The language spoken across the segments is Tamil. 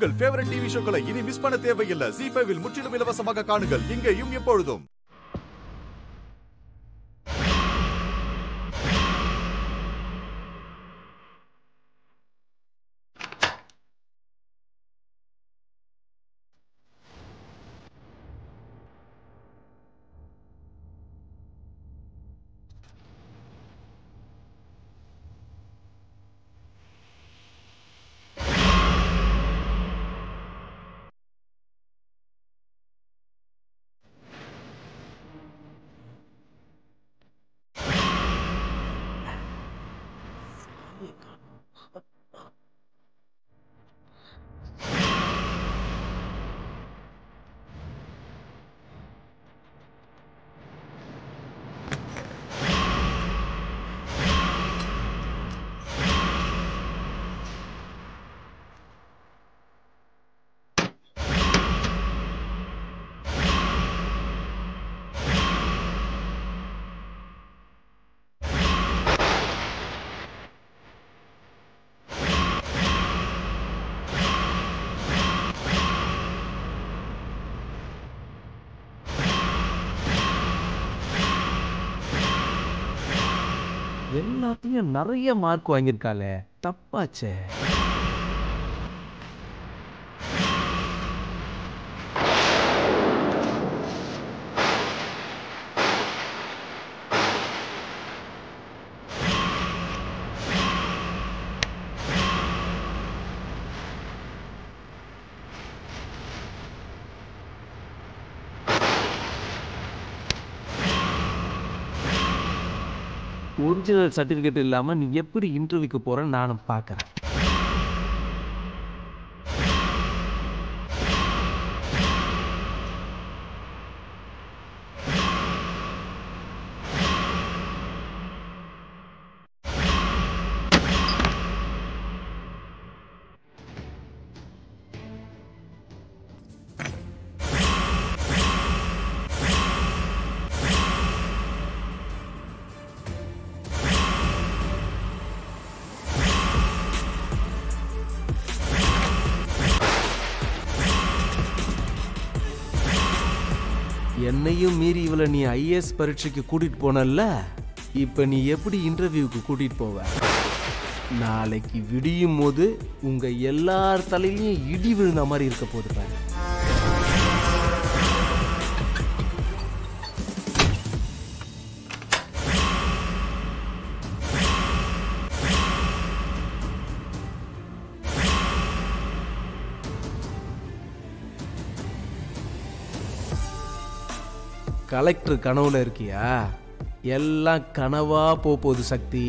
உங்கள் ஃபேவரட் டிவி ஷோக்களை இனி மிஸ் பண்ண தேவையில்லை ஜி ஃபைவில் முற்றிலும் இலவசமாக காணுங்கள் இங்கேயும் எப்பொழுதும் எல்லாத்தையும் நிறைய மார்க் வாங்கியிருக்காளே தப்பாச்சே ஒரிஜினல் சர்டிஃபிகேட் இல்லாமல் நீ எப்படி இன்டர்வியூக்கு போகிறேன்னு நானும் பார்க்குறேன் என்னையும் மீறி இவளை நீ ஐஏஎஸ் பரீட்சைக்கு கூட்டிட்டு போனல்ல இப்போ நீ எப்படி இன்டர்வியூக்கு கூட்டிட்டு போவ நாளைக்கு விடியும் போது உங்க எல்லார் தலையிலையும் இடி விழுந்த மாதிரி இருக்க போகுது பாரு கலெக்டர் கனவுல இருக்கியா எல்லாம் கனவா போக போகுது சக்தி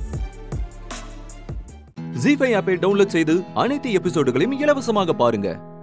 ஜி ஃபைவ் ஆப்பை டவுன்லோட் செய்து அனைத்து எபிசோடுகளையும் இலவசமாக பாருங்க